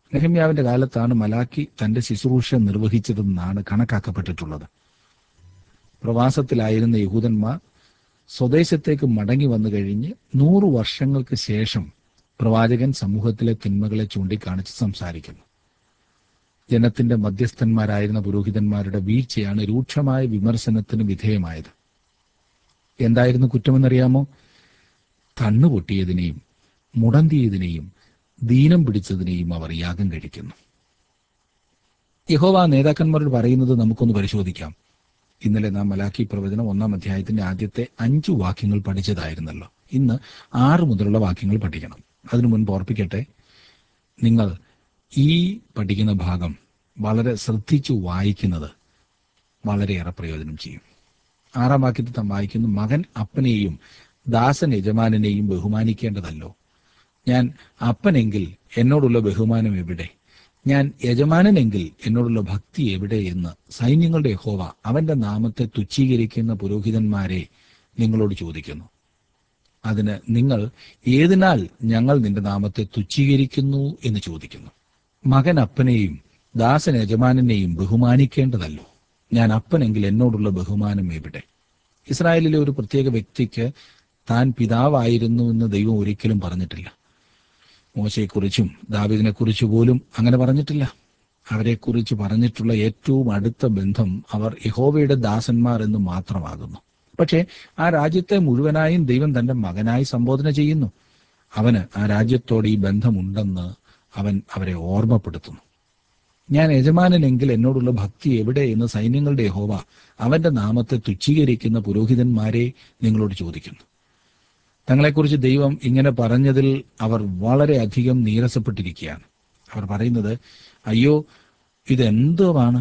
നെഹമ്യാവിന്റെ കാലത്താണ് മലാക്കി തന്റെ ശുശ്രൂഷ നിർവഹിച്ചതെന്നാണ് കണക്കാക്കപ്പെട്ടിട്ടുള്ളത് പ്രവാസത്തിലായിരുന്ന യഹൂദന്മാർ സ്വദേശത്തേക്ക് മടങ്ങി വന്നു കഴിഞ്ഞ് നൂറു വർഷങ്ങൾക്ക് ശേഷം പ്രവാചകൻ സമൂഹത്തിലെ തിന്മകളെ ചൂണ്ടിക്കാണിച്ച് സംസാരിക്കുന്നു ജനത്തിന്റെ മധ്യസ്ഥന്മാരായിരുന്ന പുരോഹിതന്മാരുടെ വീഴ്ചയാണ് രൂക്ഷമായ വിമർശനത്തിന് വിധേയമായത് എന്തായിരുന്നു കുറ്റമെന്നറിയാമോ കണ്ണുപൊട്ടിയതിനെയും മുടന്തിയതിനെയും ദീനം പിടിച്ചതിനെയും അവർ യാഗം കഴിക്കുന്നു യഹോവ നേതാക്കന്മാരോട് പറയുന്നത് നമുക്കൊന്ന് പരിശോധിക്കാം ഇന്നലെ നാം മലാക്കി പ്രവചനം ഒന്നാം അധ്യായത്തിന്റെ ആദ്യത്തെ അഞ്ചു വാക്യങ്ങൾ പഠിച്ചതായിരുന്നല്ലോ ഇന്ന് ആറ് മുതലുള്ള വാക്യങ്ങൾ പഠിക്കണം അതിനു മുൻപ് ഓർപ്പിക്കട്ടെ നിങ്ങൾ ഈ പഠിക്കുന്ന ഭാഗം വളരെ ശ്രദ്ധിച്ചു വായിക്കുന്നത് വളരെയേറെ പ്രയോജനം ചെയ്യും ആറാം വാക്യത്തിൽ താൻ വായിക്കുന്നു മകൻ അപ്പനെയും ദാസൻ യജമാനെയും ബഹുമാനിക്കേണ്ടതല്ലോ ഞാൻ അപ്പനെങ്കിൽ എന്നോടുള്ള ബഹുമാനം എവിടെ ഞാൻ യജമാനനെങ്കിൽ എന്നോടുള്ള ഭക്തി എവിടെ എന്ന് സൈന്യങ്ങളുടെ ഹോവ അവന്റെ നാമത്തെ തുച്ഛീകരിക്കുന്ന പുരോഹിതന്മാരെ നിങ്ങളോട് ചോദിക്കുന്നു അതിന് നിങ്ങൾ ഏതിനാൽ ഞങ്ങൾ നിന്റെ നാമത്തെ തുച്ഛീകരിക്കുന്നു എന്ന് ചോദിക്കുന്നു മകൻ അപ്പനെയും ദാസൻ യജമാനെയും ബഹുമാനിക്കേണ്ടതല്ലോ ഞാൻ അപ്പനെങ്കിൽ എന്നോടുള്ള ബഹുമാനം എവിടെ ഇസ്രായേലിലെ ഒരു പ്രത്യേക വ്യക്തിക്ക് താൻ പിതാവായിരുന്നു എന്ന് ദൈവം ഒരിക്കലും പറഞ്ഞിട്ടില്ല മോശയെക്കുറിച്ചും ദാവിദിനെ കുറിച്ച് പോലും അങ്ങനെ പറഞ്ഞിട്ടില്ല അവരെക്കുറിച്ച് പറഞ്ഞിട്ടുള്ള ഏറ്റവും അടുത്ത ബന്ധം അവർ യഹോവയുടെ ദാസന്മാർ എന്ന് മാത്രമാകുന്നു പക്ഷേ ആ രാജ്യത്തെ മുഴുവനായും ദൈവം തന്റെ മകനായി സംബോധന ചെയ്യുന്നു അവന് ആ രാജ്യത്തോട് ഈ ബന്ധമുണ്ടെന്ന് അവൻ അവരെ ഓർമ്മപ്പെടുത്തുന്നു ഞാൻ യജമാനനെങ്കിൽ എന്നോടുള്ള ഭക്തി എവിടെ എന്ന് സൈന്യങ്ങളുടെ യഹോവ അവന്റെ നാമത്തെ തുച്ഛീകരിക്കുന്ന പുരോഹിതന്മാരെ നിങ്ങളോട് ചോദിക്കുന്നു തങ്ങളെക്കുറിച്ച് ദൈവം ഇങ്ങനെ പറഞ്ഞതിൽ അവർ വളരെയധികം നീരസപ്പെട്ടിരിക്കുകയാണ് അവർ പറയുന്നത് അയ്യോ ഇതെന്തുവാണ്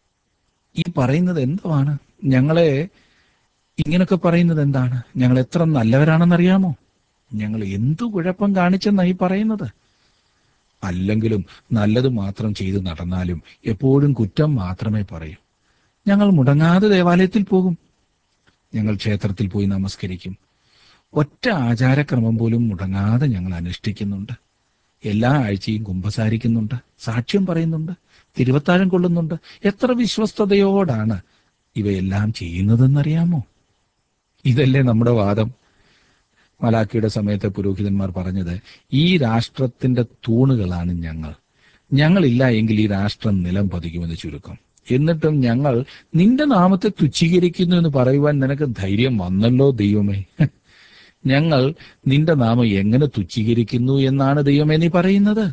ഈ പറയുന്നത് എന്തുവാണ് ഞങ്ങളെ ഇങ്ങനൊക്കെ പറയുന്നത് എന്താണ് ഞങ്ങൾ എത്ര നല്ലവരാണെന്നറിയാമോ ഞങ്ങൾ എന്തു കുഴപ്പം കാണിച്ചെന്നാ ഈ പറയുന്നത് അല്ലെങ്കിലും നല്ലത് മാത്രം ചെയ്തു നടന്നാലും എപ്പോഴും കുറ്റം മാത്രമേ പറയൂ ഞങ്ങൾ മുടങ്ങാതെ ദേവാലയത്തിൽ പോകും ഞങ്ങൾ ക്ഷേത്രത്തിൽ പോയി നമസ്കരിക്കും ഒറ്റ ആചാരക്രമം പോലും മുടങ്ങാതെ ഞങ്ങൾ അനുഷ്ഠിക്കുന്നുണ്ട് എല്ലാ ആഴ്ചയും കുമ്പസാരിക്കുന്നുണ്ട് സാക്ഷ്യം പറയുന്നുണ്ട് തിരുവത്താഴം കൊള്ളുന്നുണ്ട് എത്ര വിശ്വസ്തയോടാണ് ഇവയെല്ലാം ചെയ്യുന്നതെന്നറിയാമോ ഇതല്ലേ നമ്മുടെ വാദം മലാക്കിയുടെ സമയത്തെ പുരോഹിതന്മാർ പറഞ്ഞത് ഈ രാഷ്ട്രത്തിന്റെ തൂണുകളാണ് ഞങ്ങൾ ഞങ്ങളില്ല എങ്കിൽ ഈ രാഷ്ട്രം നിലം പതിക്കുമെന്ന് ചുരുക്കം എന്നിട്ടും ഞങ്ങൾ നിന്റെ നാമത്തെ തുച്ഛീകരിക്കുന്നു എന്ന് പറയുവാൻ നിനക്ക് ധൈര്യം വന്നല്ലോ ദൈവമേ ഞങ്ങൾ നിന്റെ നാമം എങ്ങനെ തുച്ഛീകരിക്കുന്നു എന്നാണ് ദൈവമേ നീ പറയുന്നത്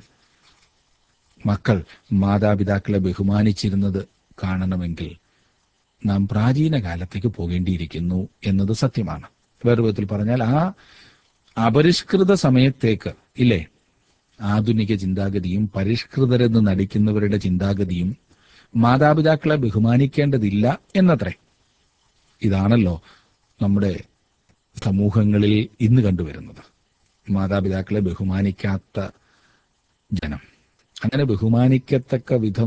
മക്കൾ മാതാപിതാക്കളെ ബഹുമാനിച്ചിരുന്നത് കാണണമെങ്കിൽ നാം പ്രാചീന കാലത്തേക്ക് പോകേണ്ടിയിരിക്കുന്നു എന്നത് സത്യമാണ് വേറെ വിധത്തിൽ പറഞ്ഞാൽ ആ അപരിഷ്കൃത സമയത്തേക്ക് ഇല്ലേ ആധുനിക ചിന്താഗതിയും പരിഷ്കൃതരെന്ന് നടിക്കുന്നവരുടെ ചിന്താഗതിയും മാതാപിതാക്കളെ ബഹുമാനിക്കേണ്ടതില്ല എന്നത്രേ ഇതാണല്ലോ നമ്മുടെ സമൂഹങ്ങളിൽ ഇന്ന് കണ്ടുവരുന്നത് മാതാപിതാക്കളെ ബഹുമാനിക്കാത്ത ജനം അങ്ങനെ ബഹുമാനിക്കത്തക്ക വിധം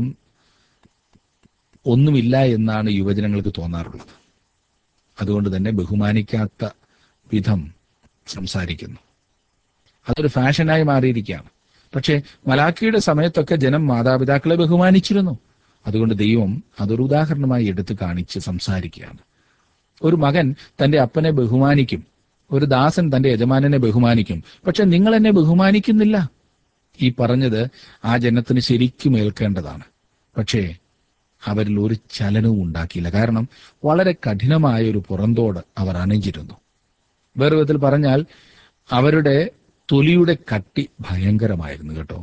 ഒന്നുമില്ല എന്നാണ് യുവജനങ്ങൾക്ക് തോന്നാറുള്ളത് അതുകൊണ്ട് തന്നെ ബഹുമാനിക്കാത്ത വിധം സംസാരിക്കുന്നു അതൊരു ഫാഷനായി മാറിയിരിക്കുകയാണ് പക്ഷേ മലാക്കിയുടെ സമയത്തൊക്കെ ജനം മാതാപിതാക്കളെ ബഹുമാനിച്ചിരുന്നു അതുകൊണ്ട് ദൈവം അതൊരു ഉദാഹരണമായി എടുത്തു കാണിച്ച് സംസാരിക്കുകയാണ് ഒരു മകൻ തന്റെ അപ്പനെ ബഹുമാനിക്കും ഒരു ദാസൻ തന്റെ യജമാനനെ ബഹുമാനിക്കും പക്ഷെ നിങ്ങൾ എന്നെ ബഹുമാനിക്കുന്നില്ല ഈ പറഞ്ഞത് ആ ജനത്തിന് ശരിക്കും ഏൽക്കേണ്ടതാണ് പക്ഷേ അവരിൽ ഒരു ചലനവും ഉണ്ടാക്കിയില്ല കാരണം വളരെ കഠിനമായ ഒരു പുറന്തോട് അവർ അണിഞ്ഞിരുന്നു വേറെ വിധത്തിൽ പറഞ്ഞാൽ അവരുടെ തൊലിയുടെ കട്ടി ഭയങ്കരമായിരുന്നു കേട്ടോ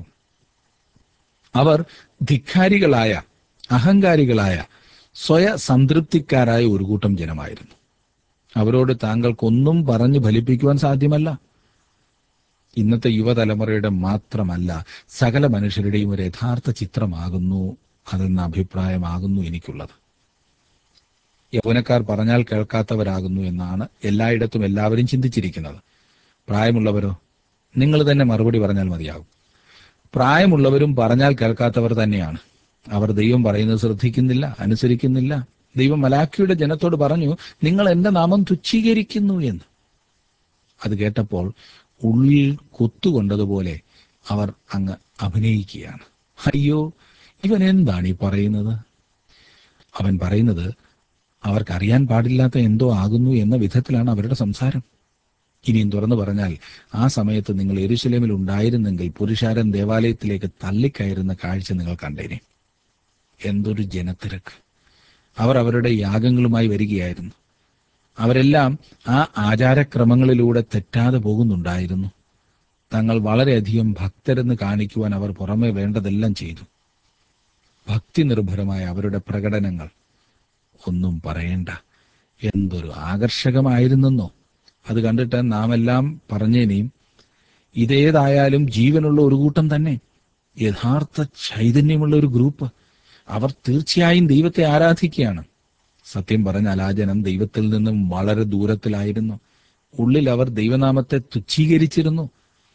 അവർ ധിക്കാരികളായ അഹങ്കാരികളായ സ്വയ സംതൃപ്തിക്കാരായ ഒരു കൂട്ടം ജനമായിരുന്നു അവരോട് താങ്കൾക്കൊന്നും പറഞ്ഞു ഫലിപ്പിക്കുവാൻ സാധ്യമല്ല ഇന്നത്തെ യുവതലമുറയുടെ മാത്രമല്ല സകല മനുഷ്യരുടെയും ഒരു യഥാർത്ഥ ചിത്രമാകുന്നു അതെന്ന അഭിപ്രായമാകുന്നു എനിക്കുള്ളത് യൗവനക്കാർ പറഞ്ഞാൽ കേൾക്കാത്തവരാകുന്നു എന്നാണ് എല്ലായിടത്തും എല്ലാവരും ചിന്തിച്ചിരിക്കുന്നത് പ്രായമുള്ളവരോ നിങ്ങൾ തന്നെ മറുപടി പറഞ്ഞാൽ മതിയാകും പ്രായമുള്ളവരും പറഞ്ഞാൽ കേൾക്കാത്തവർ തന്നെയാണ് അവർ ദൈവം പറയുന്നത് ശ്രദ്ധിക്കുന്നില്ല അനുസരിക്കുന്നില്ല ദൈവം മലാഖിയുടെ ജനത്തോട് പറഞ്ഞു നിങ്ങൾ എന്റെ നാമം തുച്ഛീകരിക്കുന്നു എന്ന് അത് കേട്ടപ്പോൾ ഉള്ളിൽ കൊത്തുകൊണ്ടതുപോലെ അവർ അങ്ങ് അഭിനയിക്കുകയാണ് അയ്യോ ഇവൻ എന്താണ് ഈ പറയുന്നത് അവൻ പറയുന്നത് അവർക്കറിയാൻ പാടില്ലാത്ത എന്തോ ആകുന്നു എന്ന വിധത്തിലാണ് അവരുടെ സംസാരം ഇനിയും തുറന്നു പറഞ്ഞാൽ ആ സമയത്ത് നിങ്ങൾ എരുശലേമിൽ ഉണ്ടായിരുന്നെങ്കിൽ പുരുഷാരൻ ദേവാലയത്തിലേക്ക് തള്ളിക്കയറുന്ന കാഴ്ച നിങ്ങൾ കണ്ടേനെ എന്തൊരു ജനത്തിരക്ക് അവർ അവരുടെ യാഗങ്ങളുമായി വരികയായിരുന്നു അവരെല്ലാം ആ ആചാരക്രമങ്ങളിലൂടെ തെറ്റാതെ പോകുന്നുണ്ടായിരുന്നു തങ്ങൾ വളരെയധികം ഭക്തരെന്ന് കാണിക്കുവാൻ അവർ പുറമെ വേണ്ടതെല്ലാം ചെയ്തു ഭക്തി നിർഭരമായ അവരുടെ പ്രകടനങ്ങൾ ഒന്നും പറയേണ്ട എന്തൊരു ആകർഷകമായിരുന്നെന്നോ അത് കണ്ടിട്ട് നാം എല്ലാം പറഞ്ഞേനെയും ഇതേതായാലും ജീവനുള്ള ഒരു കൂട്ടം തന്നെ യഥാർത്ഥ ചൈതന്യമുള്ള ഒരു ഗ്രൂപ്പ് അവർ തീർച്ചയായും ദൈവത്തെ ആരാധിക്കുകയാണ് സത്യം പറഞ്ഞാൽ ആ ജനം ദൈവത്തിൽ നിന്നും വളരെ ദൂരത്തിലായിരുന്നു ഉള്ളിൽ അവർ ദൈവനാമത്തെ തുച്ഛീകരിച്ചിരുന്നു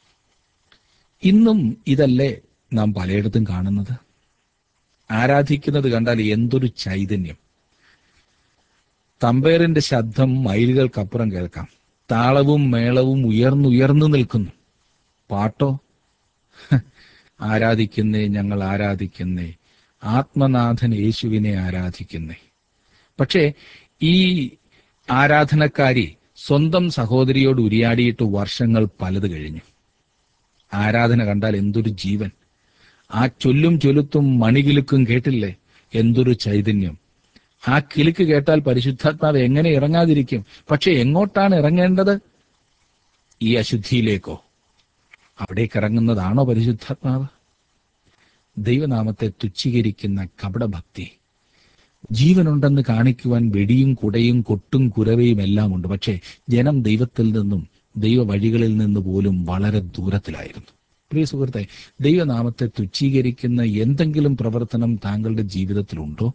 ഇന്നും ഇതല്ലേ നാം പലയിടത്തും കാണുന്നത് ആരാധിക്കുന്നത് കണ്ടാൽ എന്തൊരു ചൈതന്യം തമ്പേറിന്റെ ശബ്ദം മൈലുകൾക്കപ്പുറം കേൾക്കാം താളവും മേളവും ഉയർന്നുയർന്നു നിൽക്കുന്നു പാട്ടോ ഹ്, ആരാധിക്കുന്നേ ഞങ്ങൾ ആരാധിക്കുന്നേ ആത്മനാഥൻ യേശുവിനെ ആരാധിക്കുന്നേ പക്ഷേ ഈ ആരാധനക്കാരി സ്വന്തം സഹോദരിയോട് ഉരിയാടിയിട്ട് വർഷങ്ങൾ പലത് കഴിഞ്ഞു ആരാധന കണ്ടാൽ എന്തൊരു ജീവൻ ആ ചൊല്ലും ചൊലുത്തും മണികിലുക്കും കേട്ടില്ലേ എന്തൊരു ചൈതന്യം ആ കിലുക്ക് കേട്ടാൽ പരിശുദ്ധാത്മാവ് എങ്ങനെ ഇറങ്ങാതിരിക്കും പക്ഷെ എങ്ങോട്ടാണ് ഇറങ്ങേണ്ടത് ഈ അശുദ്ധിയിലേക്കോ അവിടേക്ക് ഇറങ്ങുന്നതാണോ പരിശുദ്ധാത്മാവ് ദൈവനാമത്തെ തുച്ഛീകരിക്കുന്ന കപടഭക്തി ജീവനുണ്ടെന്ന് കാണിക്കുവാൻ വെടിയും കുടയും കൊട്ടും കുരവയും എല്ലാം ഉണ്ട് പക്ഷേ ജനം ദൈവത്തിൽ നിന്നും ദൈവ വഴികളിൽ നിന്ന് പോലും വളരെ ദൂരത്തിലായിരുന്നു പ്രിയ സുഹൃത്തെ ദൈവനാമത്തെ തുച്ഛീകരിക്കുന്ന എന്തെങ്കിലും പ്രവർത്തനം താങ്കളുടെ ജീവിതത്തിലുണ്ടോ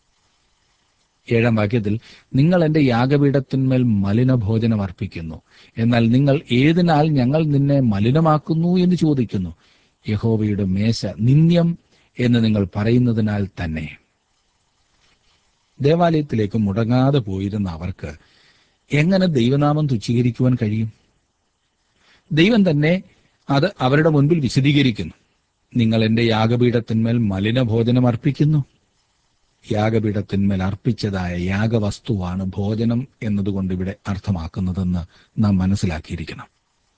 ഏഴാം വാക്യത്തിൽ നിങ്ങൾ എന്റെ യാഗപീഠത്തിന്മേൽ മലിനഭോജനം അർപ്പിക്കുന്നു എന്നാൽ നിങ്ങൾ ഏതിനാൽ ഞങ്ങൾ നിന്നെ മലിനമാക്കുന്നു എന്ന് ചോദിക്കുന്നു യഹോവയുടെ മേശ നിന്ദ്യം എന്ന് നിങ്ങൾ പറയുന്നതിനാൽ തന്നെ ദേവാലയത്തിലേക്ക് മുടങ്ങാതെ പോയിരുന്ന അവർക്ക് എങ്ങനെ ദൈവനാമം തുച്ഛീകരിക്കുവാൻ കഴിയും ദൈവം തന്നെ അത് അവരുടെ മുൻപിൽ വിശദീകരിക്കുന്നു നിങ്ങൾ എന്റെ യാഗപീഠത്തിന്മേൽ മലിനഭോജനം അർപ്പിക്കുന്നു യാഗപീഠത്തിന്മേൽ അർപ്പിച്ചതായ യാഗവസ്തുവാണ് ഭോജനം എന്നതുകൊണ്ട് ഇവിടെ അർത്ഥമാക്കുന്നതെന്ന് നാം മനസ്സിലാക്കിയിരിക്കണം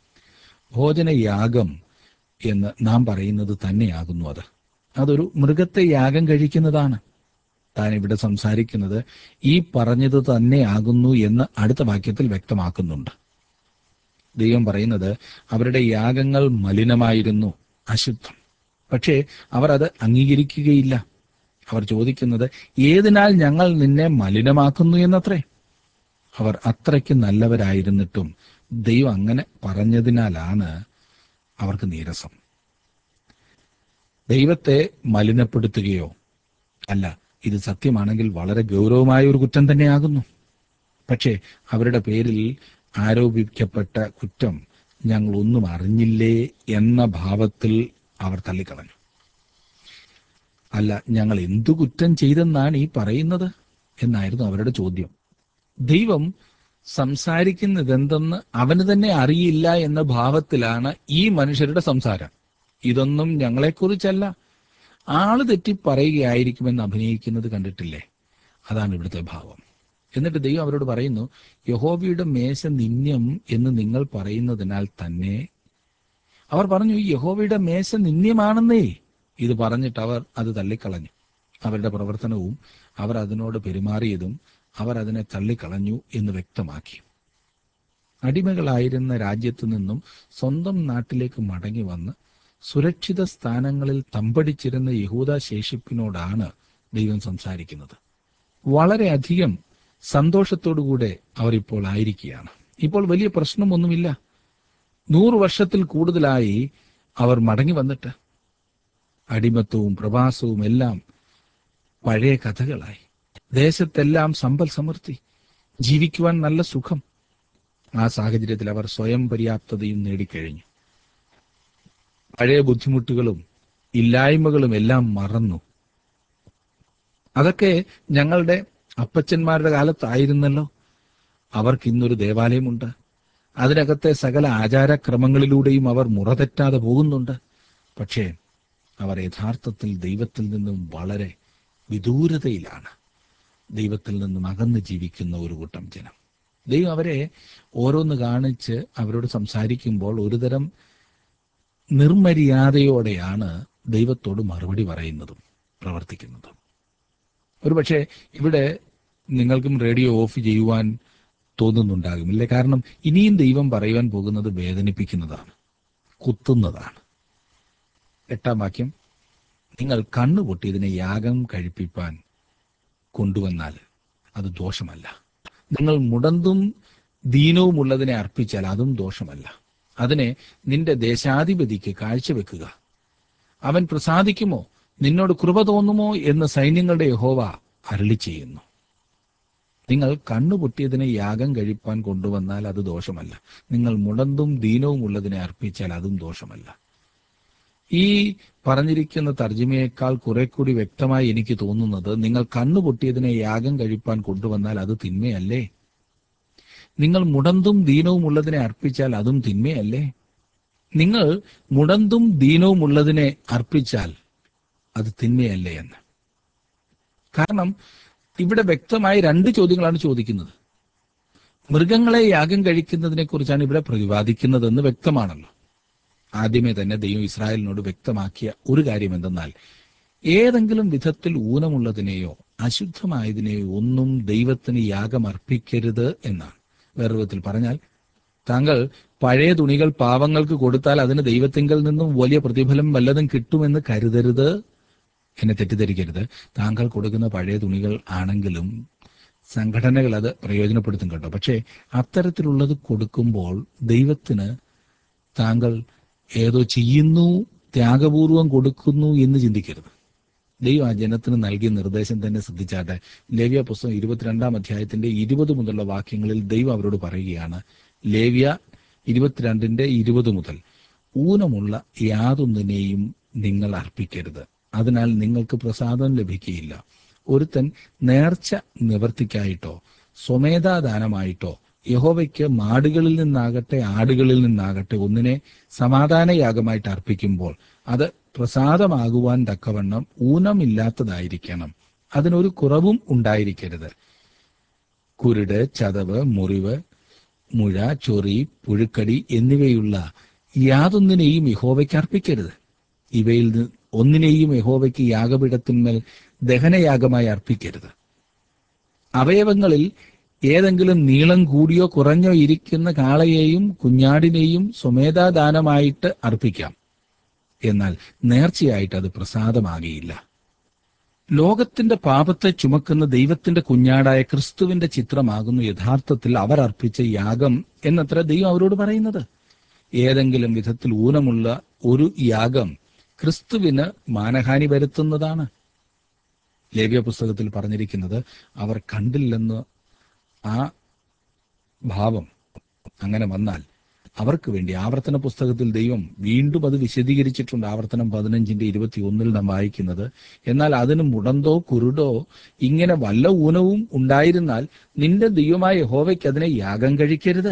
ഭോജനയാഗം എന്ന് നാം പറയുന്നത് തന്നെയാകുന്നു അത് അതൊരു മൃഗത്തെ യാഗം കഴിക്കുന്നതാണ് താൻ ഇവിടെ സംസാരിക്കുന്നത് ഈ പറഞ്ഞത് തന്നെയാകുന്നു എന്ന് അടുത്ത വാക്യത്തിൽ വ്യക്തമാക്കുന്നുണ്ട് ദൈവം പറയുന്നത് അവരുടെ യാഗങ്ങൾ മലിനമായിരുന്നു അശുദ്ധം പക്ഷേ അവർ അത് അംഗീകരിക്കുകയില്ല അവർ ചോദിക്കുന്നത് ഏതിനാൽ ഞങ്ങൾ നിന്നെ മലിനമാക്കുന്നു എന്നത്രേ അവർ അത്രയ്ക്ക് നല്ലവരായിരുന്നിട്ടും ദൈവം അങ്ങനെ പറഞ്ഞതിനാലാണ് അവർക്ക് നീരസം ദൈവത്തെ മലിനപ്പെടുത്തുകയോ അല്ല ഇത് സത്യമാണെങ്കിൽ വളരെ ഗൗരവമായ ഒരു കുറ്റം തന്നെയാകുന്നു പക്ഷേ അവരുടെ പേരിൽ ആരോപിക്കപ്പെട്ട കുറ്റം ഞങ്ങൾ ഒന്നും അറിഞ്ഞില്ലേ എന്ന ഭാവത്തിൽ അവർ തള്ളിക്കളഞ്ഞു അല്ല ഞങ്ങൾ എന്തു കുറ്റം ചെയ്തെന്നാണ് ഈ പറയുന്നത് എന്നായിരുന്നു അവരുടെ ചോദ്യം ദൈവം സംസാരിക്കുന്നതെന്തെന്ന് അവന് തന്നെ അറിയില്ല എന്ന ഭാവത്തിലാണ് ഈ മനുഷ്യരുടെ സംസാരം ഇതൊന്നും ഞങ്ങളെക്കുറിച്ചല്ല ആള് തെറ്റി പറയുകയായിരിക്കുമെന്ന് അഭിനയിക്കുന്നത് കണ്ടിട്ടില്ലേ അതാണ് ഇവിടുത്തെ ഭാവം എന്നിട്ട് ദൈവം അവരോട് പറയുന്നു യഹോബിയുടെ മേശ നിന്യം എന്ന് നിങ്ങൾ പറയുന്നതിനാൽ തന്നെ അവർ പറഞ്ഞു ഈ യഹോവയുടെ മേശ നിന്യമാണെന്നേ ഇത് പറഞ്ഞിട്ട് അവർ അത് തള്ളിക്കളഞ്ഞു അവരുടെ പ്രവർത്തനവും അവർ അതിനോട് പെരുമാറിയതും അവർ അതിനെ തള്ളിക്കളഞ്ഞു എന്ന് വ്യക്തമാക്കി അടിമകളായിരുന്ന രാജ്യത്തു നിന്നും സ്വന്തം നാട്ടിലേക്ക് മടങ്ങി വന്ന് സുരക്ഷിത സ്ഥാനങ്ങളിൽ തമ്പടിച്ചിരുന്ന യഹൂദ ശേഷിപ്പിനോടാണ് ദൈവം സംസാരിക്കുന്നത് വളരെയധികം സന്തോഷത്തോടുകൂടെ അവർ ഇപ്പോൾ ആയിരിക്കുകയാണ് ഇപ്പോൾ വലിയ പ്രശ്നമൊന്നുമില്ല നൂറ് വർഷത്തിൽ കൂടുതലായി അവർ മടങ്ങി വന്നിട്ട് അടിമത്വവും പ്രവാസവും എല്ലാം പഴയ കഥകളായി ദേശത്തെല്ലാം സമ്പൽ സമൃദ്ധി ജീവിക്കുവാൻ നല്ല സുഖം ആ സാഹചര്യത്തിൽ അവർ സ്വയം പര്യാപ്തതയും നേടിക്കഴിഞ്ഞു പഴയ ബുദ്ധിമുട്ടുകളും ഇല്ലായ്മകളും എല്ലാം മറന്നു അതൊക്കെ ഞങ്ങളുടെ അപ്പച്ചന്മാരുടെ കാലത്തായിരുന്നല്ലോ അവർക്ക് ഇന്നൊരു ദേവാലയമുണ്ട് അതിനകത്തെ സകല ആചാരക്രമങ്ങളിലൂടെയും അവർ മുറതെറ്റാതെ പോകുന്നുണ്ട് പക്ഷേ അവർ യഥാർത്ഥത്തിൽ ദൈവത്തിൽ നിന്നും വളരെ വിദൂരതയിലാണ് ദൈവത്തിൽ നിന്നും അകന്ന് ജീവിക്കുന്ന ഒരു കൂട്ടം ജനം ദൈവം അവരെ ഓരോന്ന് കാണിച്ച് അവരോട് സംസാരിക്കുമ്പോൾ ഒരുതരം നിർമര്യാദയോടെയാണ് ദൈവത്തോട് മറുപടി പറയുന്നതും പ്രവർത്തിക്കുന്നതും ഒരുപക്ഷെ ഇവിടെ നിങ്ങൾക്കും റേഡിയോ ഓഫ് ചെയ്യുവാൻ തോന്നുന്നുണ്ടാകും ഇല്ലേ കാരണം ഇനിയും ദൈവം പറയുവാൻ പോകുന്നത് വേദനിപ്പിക്കുന്നതാണ് കുത്തുന്നതാണ് എട്ടാം വാക്യം നിങ്ങൾ കണ്ണുപൊട്ടി ഇതിനെ യാഗം കഴിപ്പിപ്പാൻ കൊണ്ടുവന്നാൽ അത് ദോഷമല്ല നിങ്ങൾ മുടന്തും ദീനവുമുള്ളതിനെ അർപ്പിച്ചാൽ അതും ദോഷമല്ല അതിനെ നിന്റെ ദേശാധിപതിക്ക് കാഴ്ചവെക്കുക അവൻ പ്രസാദിക്കുമോ നിന്നോട് കൃപ തോന്നുമോ എന്ന് സൈന്യങ്ങളുടെ യഹോവ അരളി ചെയ്യുന്നു നിങ്ങൾ കണ്ണുപൊട്ടിയതിനെ യാഗം കഴിപ്പാൻ കൊണ്ടുവന്നാൽ അത് ദോഷമല്ല നിങ്ങൾ മുടന്തും ദീനവും ഉള്ളതിനെ അർപ്പിച്ചാൽ അതും ദോഷമല്ല ഈ പറഞ്ഞിരിക്കുന്ന തർജ്ജിമയേക്കാൾ കുറെ കൂടി വ്യക്തമായി എനിക്ക് തോന്നുന്നത് നിങ്ങൾ കണ്ണുപൊട്ടിയതിനെ യാഗം കഴിപ്പാൻ കൊണ്ടുവന്നാൽ അത് തിന്മയല്ലേ നിങ്ങൾ മുടന്തും ദീനവും ഉള്ളതിനെ അർപ്പിച്ചാൽ അതും തിന്മയല്ലേ നിങ്ങൾ മുടന്തും ദീനവും ഉള്ളതിനെ അർപ്പിച്ചാൽ അത് തിന്മയല്ലേ എന്ന് കാരണം ഇവിടെ വ്യക്തമായി രണ്ട് ചോദ്യങ്ങളാണ് ചോദിക്കുന്നത് മൃഗങ്ങളെ യാഗം കഴിക്കുന്നതിനെ കുറിച്ചാണ് ഇവിടെ പ്രതിപാദിക്കുന്നതെന്ന് വ്യക്തമാണല്ലോ ആദ്യമേ തന്നെ ദൈവം ഇസ്രായേലിനോട് വ്യക്തമാക്കിയ ഒരു കാര്യം എന്തെന്നാൽ ഏതെങ്കിലും വിധത്തിൽ ഊനമുള്ളതിനെയോ അശുദ്ധമായതിനെയോ ഒന്നും ദൈവത്തിന് യാഗം അർപ്പിക്കരുത് എന്നാണ് വേറെ വിധത്തിൽ പറഞ്ഞാൽ താങ്കൾ പഴയ തുണികൾ പാവങ്ങൾക്ക് കൊടുത്താൽ അതിന് ദൈവത്തിങ്കൽ നിന്നും വലിയ പ്രതിഫലം വല്ലതും കിട്ടുമെന്ന് കരുതരുത് എന്നെ തെറ്റിദ്ധരിക്കരുത് താങ്കൾ കൊടുക്കുന്ന പഴയ തുണികൾ ആണെങ്കിലും സംഘടനകൾ അത് പ്രയോജനപ്പെടുത്തും കേട്ടോ പക്ഷേ അത്തരത്തിലുള്ളത് കൊടുക്കുമ്പോൾ ദൈവത്തിന് താങ്കൾ ഏതോ ചെയ്യുന്നു ത്യാഗപൂർവം കൊടുക്കുന്നു എന്ന് ചിന്തിക്കരുത് ദൈവം ആ ജനത്തിന് നൽകിയ നിർദ്ദേശം തന്നെ ശ്രദ്ധിച്ചാട്ടെ ലേവ്യ പുസ്തകം ഇരുപത്തിരണ്ടാം അധ്യായത്തിന്റെ ഇരുപത് മുതലുള്ള വാക്യങ്ങളിൽ ദൈവം അവരോട് പറയുകയാണ് ലേവ്യ ഇരുപത്തിരണ്ടിന്റെ ഇരുപത് മുതൽ ഊനമുള്ള യാതൊന്നിനെയും നിങ്ങൾ അർപ്പിക്കരുത് അതിനാൽ നിങ്ങൾക്ക് പ്രസാദം ലഭിക്കുകയില്ല ഒരുത്തൻ നേർച്ച നിവർത്തിക്കായിട്ടോ സ്വമേധാദാനമായിട്ടോ യഹോവയ്ക്ക് മാടുകളിൽ നിന്നാകട്ടെ ആടുകളിൽ നിന്നാകട്ടെ ഒന്നിനെ സമാധാനയാഗമായിട്ട് അർപ്പിക്കുമ്പോൾ അത് പ്രസാദമാകുവാൻ തക്കവണ്ണം ഊനമില്ലാത്തതായിരിക്കണം അതിനൊരു കുറവും ഉണ്ടായിരിക്കരുത് കുരുട് ചതവ് മുറിവ് മുഴ ചൊറി പുഴുക്കടി എന്നിവയുള്ള യാതൊന്നിനെയും യഹോവയ്ക്ക് അർപ്പിക്കരുത് ഇവയിൽ നിന്ന് ഒന്നിനെയും യഹോവയ്ക്ക് യാഗപീഠത്തിന്മേൽ ദഹനയാഗമായി അർപ്പിക്കരുത് അവയവങ്ങളിൽ ഏതെങ്കിലും നീളം കൂടിയോ കുറഞ്ഞോ ഇരിക്കുന്ന കാളയെയും കുഞ്ഞാടിനെയും സ്വമേധാദാനമായിട്ട് അർപ്പിക്കാം എന്നാൽ നേർച്ചയായിട്ട് അത് പ്രസാദമാകിയില്ല ലോകത്തിന്റെ പാപത്തെ ചുമക്കുന്ന ദൈവത്തിന്റെ കുഞ്ഞാടായ ക്രിസ്തുവിന്റെ ചിത്രമാകുന്നു യഥാർത്ഥത്തിൽ അവർ അർപ്പിച്ച യാഗം എന്നത്ര ദൈവം അവരോട് പറയുന്നത് ഏതെങ്കിലും വിധത്തിൽ ഊനമുള്ള ഒരു യാഗം ക്രിസ്തുവിന് മാനഹാനി വരുത്തുന്നതാണ് ലേവ്യ പുസ്തകത്തിൽ പറഞ്ഞിരിക്കുന്നത് അവർ കണ്ടില്ലെന്ന് ആ ഭാവം അങ്ങനെ വന്നാൽ അവർക്ക് വേണ്ടി ആവർത്തന പുസ്തകത്തിൽ ദൈവം വീണ്ടും അത് വിശദീകരിച്ചിട്ടുണ്ട് ആവർത്തനം പതിനഞ്ചിന്റെ ഇരുപത്തി ഒന്നിൽ നാം വായിക്കുന്നത് എന്നാൽ അതിന് മുടന്തോ കുരുടോ ഇങ്ങനെ വല്ല ഊനവും ഉണ്ടായിരുന്നാൽ നിന്റെ ദൈവമായ യഹോവയ്ക്ക് അതിനെ യാഗം കഴിക്കരുത്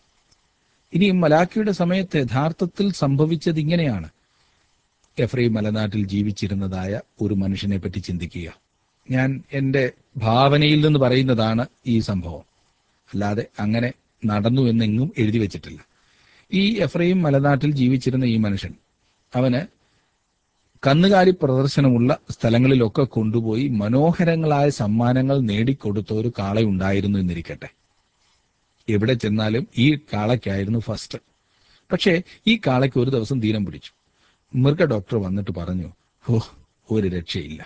ഇനി മലാഖിയുടെ സമയത്ത് യഥാർത്ഥത്തിൽ സംഭവിച്ചത് ഇങ്ങനെയാണ് എഫ്രൈം മലനാട്ടിൽ ജീവിച്ചിരുന്നതായ ഒരു മനുഷ്യനെ പറ്റി ചിന്തിക്കുക ഞാൻ എൻ്റെ ഭാവനയിൽ നിന്ന് പറയുന്നതാണ് ഈ സംഭവം അല്ലാതെ അങ്ങനെ നടന്നു എന്നെങ്ങും എഴുതി വെച്ചിട്ടില്ല ഈ എഫ്രൈം മലനാട്ടിൽ ജീവിച്ചിരുന്ന ഈ മനുഷ്യൻ അവന് കന്നുകാലി പ്രദർശനമുള്ള സ്ഥലങ്ങളിലൊക്കെ കൊണ്ടുപോയി മനോഹരങ്ങളായ സമ്മാനങ്ങൾ നേടിക്കൊടുത്ത ഒരു കാളയുണ്ടായിരുന്നു എന്നിരിക്കട്ടെ എവിടെ ചെന്നാലും ഈ കാളയ്ക്കായിരുന്നു ഫസ്റ്റ് പക്ഷേ ഈ കാളയ്ക്ക് ഒരു ദിവസം ദീനം പിടിച്ചു മൃഗ ഡോക്ടർ വന്നിട്ട് പറഞ്ഞു ഓ ഒരു രക്ഷയില്ല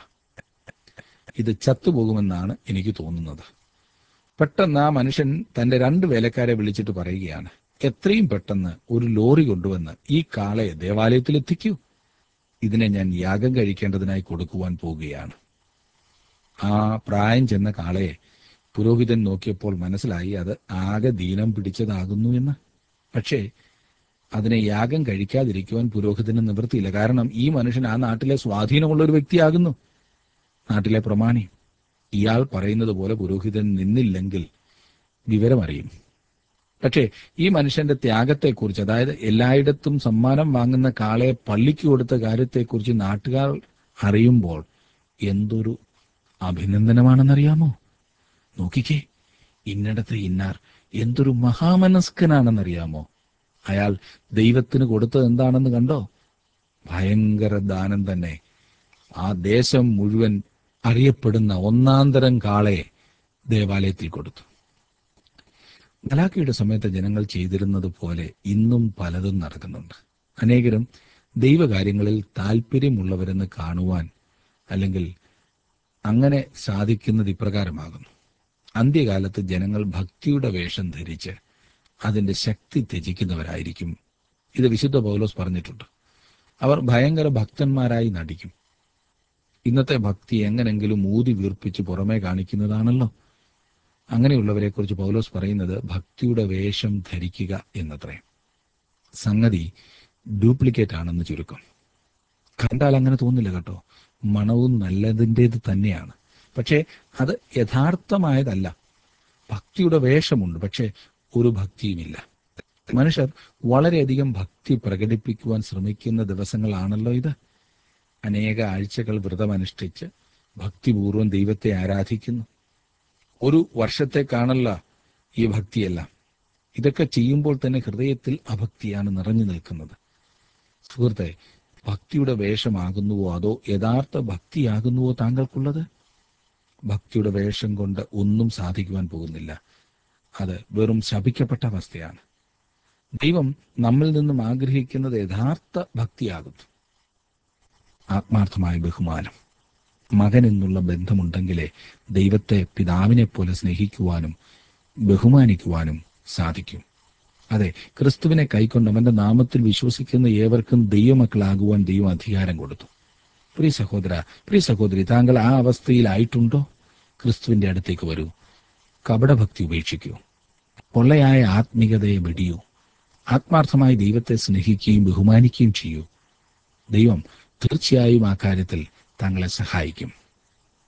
ഇത് ചത്തുപോകുമെന്നാണ് എനിക്ക് തോന്നുന്നത് പെട്ടെന്ന് ആ മനുഷ്യൻ തന്റെ രണ്ട് വേലക്കാരെ വിളിച്ചിട്ട് പറയുകയാണ് എത്രയും പെട്ടെന്ന് ഒരു ലോറി കൊണ്ടുവന്ന് ഈ കാളയെ ദേവാലയത്തിൽ എത്തിക്കൂ ഇതിനെ ഞാൻ യാഗം കഴിക്കേണ്ടതിനായി കൊടുക്കുവാൻ പോവുകയാണ് ആ പ്രായം ചെന്ന കാളയെ പുരോഹിതൻ നോക്കിയപ്പോൾ മനസ്സിലായി അത് ആകെ ദീനം പിടിച്ചതാകുന്നു എന്ന് പക്ഷേ അതിനെ യാഗം കഴിക്കാതിരിക്കുവാൻ പുരോഹിതന് നിവൃത്തിയില്ല കാരണം ഈ മനുഷ്യൻ ആ നാട്ടിലെ സ്വാധീനമുള്ള ഒരു വ്യക്തിയാകുന്നു നാട്ടിലെ പ്രമാണി ഇയാൾ പറയുന്നത് പോലെ പുരോഹിതൻ നിന്നില്ലെങ്കിൽ വിവരമറിയും പക്ഷേ ഈ മനുഷ്യന്റെ ത്യാഗത്തെക്കുറിച്ച് അതായത് എല്ലായിടത്തും സമ്മാനം വാങ്ങുന്ന കാളെ പള്ളിക്ക് കൊടുത്ത കാര്യത്തെക്കുറിച്ച് നാട്ടുകാർ അറിയുമ്പോൾ എന്തൊരു അഭിനന്ദനമാണെന്നറിയാമോ നോക്കിക്കേ ഇന്നിടത്ത് ഇന്നാർ എന്തൊരു മഹാമനസ്കനാണെന്നറിയാമോ അയാൾ ദൈവത്തിന് കൊടുത്തത് എന്താണെന്ന് കണ്ടോ ഭയങ്കര ദാനം തന്നെ ആ ദേശം മുഴുവൻ അറിയപ്പെടുന്ന ഒന്നാന്തരം കാളെ ദേവാലയത്തിൽ കൊടുത്തു മലാഖയുടെ സമയത്ത് ജനങ്ങൾ ചെയ്തിരുന്നത് പോലെ ഇന്നും പലതും നടക്കുന്നുണ്ട് അനേകരും ദൈവകാര്യങ്ങളിൽ താല്പര്യമുള്ളവരെന്ന് കാണുവാൻ അല്ലെങ്കിൽ അങ്ങനെ സാധിക്കുന്നത് ഇപ്രകാരമാകുന്നു അന്ത്യകാലത്ത് ജനങ്ങൾ ഭക്തിയുടെ വേഷം ധരിച്ച് അതിന്റെ ശക്തി ത്യജിക്കുന്നവരായിരിക്കും ഇത് വിശുദ്ധ പൗലോസ് പറഞ്ഞിട്ടുണ്ട് അവർ ഭയങ്കര ഭക്തന്മാരായി നടിക്കും ഇന്നത്തെ ഭക്തി എങ്ങനെങ്കിലും ഊതി വീർപ്പിച്ച് പുറമേ കാണിക്കുന്നതാണല്ലോ അങ്ങനെയുള്ളവരെ കുറിച്ച് പൗലോസ് പറയുന്നത് ഭക്തിയുടെ വേഷം ധരിക്കുക എന്നത്രേ സംഗതി ഡ്യൂപ്ലിക്കേറ്റ് ആണെന്ന് ചുരുക്കം കണ്ടാൽ അങ്ങനെ തോന്നില്ല കേട്ടോ മണവും നല്ലതിൻ്റെത് തന്നെയാണ് പക്ഷേ അത് യഥാർത്ഥമായതല്ല ഭക്തിയുടെ വേഷമുണ്ട് പക്ഷേ ഒരു ഭക്തിയുമില്ല മനുഷ്യർ വളരെയധികം ഭക്തി പ്രകടിപ്പിക്കുവാൻ ശ്രമിക്കുന്ന ദിവസങ്ങളാണല്ലോ ഇത് അനേക ആഴ്ചകൾ വ്രതമനുഷ്ഠിച്ച് ഭക്തിപൂർവ്വം ദൈവത്തെ ആരാധിക്കുന്നു ഒരു വർഷത്തേക്കാണല്ല ഈ ഭക്തിയെല്ലാം ഇതൊക്കെ ചെയ്യുമ്പോൾ തന്നെ ഹൃദയത്തിൽ അഭക്തിയാണ് നിറഞ്ഞു നിൽക്കുന്നത് സുഹൃത്തെ ഭക്തിയുടെ വേഷമാകുന്നുവോ അതോ യഥാർത്ഥ ഭക്തിയാകുന്നുവോ താങ്കൾക്കുള്ളത് ഭക്തിയുടെ വേഷം കൊണ്ട് ഒന്നും സാധിക്കുവാൻ പോകുന്നില്ല അത് വെറും ശപിക്കപ്പെട്ട അവസ്ഥയാണ് ദൈവം നമ്മിൽ നിന്നും ആഗ്രഹിക്കുന്നത് യഥാർത്ഥ ഭക്തിയാകുന്നു ആത്മാർത്ഥമായ ബഹുമാനം മകൻ എന്നുള്ള ബന്ധമുണ്ടെങ്കിലേ ദൈവത്തെ പിതാവിനെ പോലെ സ്നേഹിക്കുവാനും ബഹുമാനിക്കുവാനും സാധിക്കും അതെ ക്രിസ്തുവിനെ കൈക്കൊണ്ട് അവന്റെ നാമത്തിൽ വിശ്വസിക്കുന്ന ഏവർക്കും ദൈവമക്കളാകുവാൻ ദൈവം അധികാരം കൊടുത്തു പ്രിയ സഹോദര പ്രിയ സഹോദരി താങ്കൾ ആ അവസ്ഥയിലായിട്ടുണ്ടോ ക്രിസ്തുവിന്റെ അടുത്തേക്ക് വരൂ കപടഭക്തി ഉപേക്ഷിക്കൂ പൊള്ളയായ ആത്മീയതയെ വെടിയൂ ആത്മാർത്ഥമായി ദൈവത്തെ സ്നേഹിക്കുകയും ബഹുമാനിക്കുകയും ചെയ്യൂ ദൈവം തീർച്ചയായും ആ കാര്യത്തിൽ താങ്കളെ സഹായിക്കും